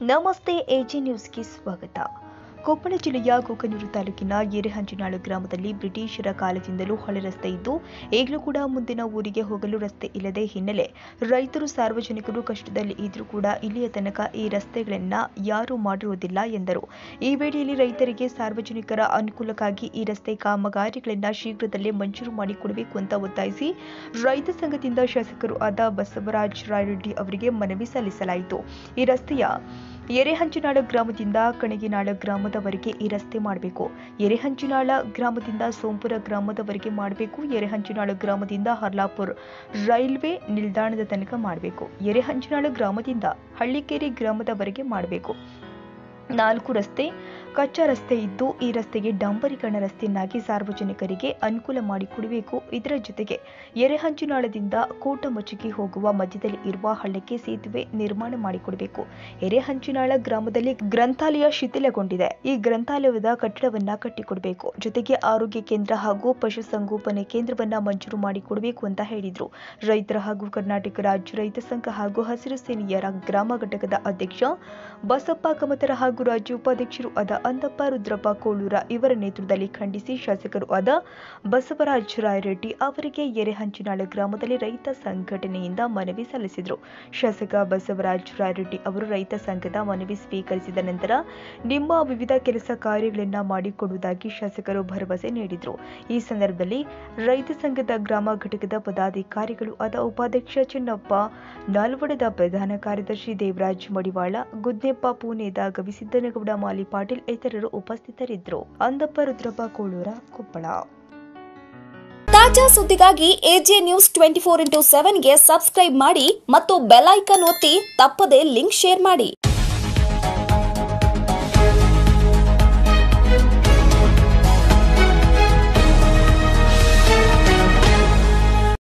ನಮಸ್ತೆ ಎಜಿ ನ್ಯೂಸ್ಗೆ ಸ್ವಾಗತ ಕೊಪ್ಪಳ ಜಿಲ್ಲೆಯ ಕೋಕನೂರು ತಾಲೂಕಿನ ಎರೆಹಂಚಿನಾಳು ಗ್ರಾಮದಲ್ಲಿ ಬ್ರಿಟಿಷರ ಕಾಲದಿಂದಲೂ ಹಳೆ ರಸ್ತೆ ಇದ್ದು ಈಗಲೂ ಕೂಡ ಮುಂದಿನ ಊರಿಗೆ ಹೋಗಲು ರಸ್ತೆ ಇಲ್ಲದೆ ಹಿನ್ನೆಲೆ ರೈತರು ಸಾರ್ವಜನಿಕರು ಕಷ್ಟದಲ್ಲಿ ಇದ್ರೂ ಕೂಡ ಇಲ್ಲಿಯ ತನಕ ಈ ರಸ್ತೆಗಳನ್ನ ಯಾರೂ ಮಾಡಿರುವುದಿಲ್ಲ ಎಂದರು ಈ ವೇಳೆಯಲ್ಲಿ ರೈತರಿಗೆ ಸಾರ್ವಜನಿಕರ ಅನುಕೂಲಕ್ಕಾಗಿ ಈ ರಸ್ತೆ ಕಾಮಗಾರಿಗಳನ್ನ ಶೀಘ್ರದಲ್ಲೇ ಮಂಜೂರು ಮಾಡಿಕೊಡಬೇಕು ಅಂತ ಒತ್ತಾಯಿಸಿ ರೈತ ಸಂಘದಿಂದ ಶಾಸಕರು ಆದ ಬಸವರಾಜ ರಾಯರೆಡ್ಡಿ ಅವರಿಗೆ ಮನವಿ ಸಲ್ಲಿಸಲಾಯಿತು ಈ ರಸ್ತೆಯ ಎರೆಹಂಚಿನಾಳ ಗ್ರಾಮದಿಂದ ಕಣಗಿನಾಳ ಗ್ರಾಮದವರೆಗೆ ಈ ರಸ್ತೆ ಮಾಡಬೇಕು ಎರೆಹಂಚಿನಾಳ ಗ್ರಾಮದಿಂದ ಸೋಂಪುರ ಗ್ರಾಮದವರೆಗೆ ಮಾಡಬೇಕು ಎರೆಹಂಚಿನಾಳ ಗ್ರಾಮದಿಂದ ಹರ್ಲಾಪುರ್ ರೈಲ್ವೆ ನಿಲ್ದಾಣದ ತನಕ ಮಾಡಬೇಕು ಎರೆಹಂಚಿನಾಳ ಗ್ರಾಮದಿಂದ ಹಳ್ಳಿಕೇರಿ ಗ್ರಾಮದವರೆಗೆ ಮಾಡಬೇಕು ನಾಲ್ಕು ರಸ್ತೆ ಕಚ್ಚಾ ರಸ್ತೆ ಇದ್ದು ಈ ರಸ್ತೆಗೆ ಡಾಂಬರೀಕರಣ ರಸ್ತೆಯನ್ನಾಗಿ ಸಾರ್ವಜನಿಕರಿಗೆ ಅನುಕೂಲ ಮಾಡಿಕೊಡಬೇಕು ಇದರ ಜೊತೆಗೆ ಎರೆಹಂಚಿನಾಳದಿಂದ ಕೋಟಮಚ್ಚಿಗೆ ಹೋಗುವ ಮಧ್ಯದಲ್ಲಿ ಇರುವ ಹಳ್ಳಕ್ಕೆ ಸೇತುವೆ ನಿರ್ಮಾಣ ಮಾಡಿಕೊಡಬೇಕು ಎರೆಹಂಚಿನಾಳ ಗ್ರಾಮದಲ್ಲಿ ಗ್ರಂಥಾಲಯ ಶಿಥಿಲಗೊಂಡಿದೆ ಈ ಗ್ರಂಥಾಲಯದ ಕಟ್ಟಡವನ್ನ ಕಟ್ಟಿಕೊಡಬೇಕು ಜೊತೆಗೆ ಆರೋಗ್ಯ ಕೇಂದ್ರ ಹಾಗೂ ಪಶುಸಂಗೋಪನೆ ಕೇಂದ್ರವನ್ನ ಮಂಜೂರು ಮಾಡಿಕೊಡಬೇಕು ಅಂತ ಹೇಳಿದ್ರು ರೈತರ ಹಾಗೂ ಕರ್ನಾಟಕ ರಾಜ್ಯ ರೈತ ಸಂಘ ಹಾಗೂ ಹಸಿರು ಸೇನೆಯರ ಗ್ರಾಮ ಘಟಕದ ಅಧ್ಯಕ್ಷ ಬಸಪ್ಪ ಕಮತರ ಹಾಗೂ ರಾಜ್ಯ ಉಪಾಧ್ಯಕ್ಷರು ಆದ ಅಂದಪ್ಪ ರುದ್ರಪ್ಪ ಕೋಳೂರ ಇವರ ನೇತೃತ್ವದಲ್ಲಿ ಖಂಡಿಸಿ ಶಾಸಕರು ಆದ ಬಸವರಾಜ ರಾಯರೆಡ್ಡಿ ಅವರಿಗೆ ಎರೆಹಂಚಿನಾಳ ಗ್ರಾಮದಲ್ಲಿ ರೈತ ಸಂಘಟನೆಯಿಂದ ಮನವಿ ಸಲ್ಲಿಸಿದರು ಶಾಸಕ ಬಸವರಾಜ ರಾಯರೆಡ್ಡಿ ಅವರು ರೈತ ಸಂಘದ ಮನವಿ ಸ್ವೀಕರಿಸಿದ ನಂತರ ನಿಮ್ಮ ವಿವಿಧ ಕೆಲಸ ಕಾರ್ಯಗಳನ್ನು ಮಾಡಿಕೊಡುವುದಾಗಿ ಶಾಸಕರು ಭರವಸೆ ನೀಡಿದರು ಈ ಸಂದರ್ಭದಲ್ಲಿ ರೈತ ಸಂಘದ ಗ್ರಾಮ ಘಟಕದ ಪದಾಧಿಕಾರಿಗಳು ಆದ ಉಪಾಧ್ಯಕ್ಷ ಚೆನ್ನಪ್ಪ ನಾಲ್ವಡದ ಪ್ರಧಾನ ಕಾರ್ಯದರ್ಶಿ ದೇವರಾಜ್ ಮಡಿವಾಳ ಗುದ್ನೆಪ್ಪ ಪೂನೆದ ಗವಿಸಿದ್ದನಗೌಡ ಮಾಲಿ ಪಾಟೀಲ್ ಇತರರು ಉಪಸ್ಥಿತರಿದ್ದರು ಅಂದಪ್ಪ ರುದ್ರಪ್ಪ ಕೋಳೂರ ಕೊಪ್ಪಳ ತಾಜಾ ಸುದ್ದಿಗಾಗಿ AJ news twenty four into ಸೆವೆನ್ಗೆ ಸಬ್ಸ್ಕ್ರೈಬ್ ಮಾಡಿ ಮತ್ತು ಬೆಲ್ ಐಕನ್ ಒತ್ತಿ ತಪ್ಪದೇ ಲಿಂಕ್ ಶೇರ್ ಮಾಡಿ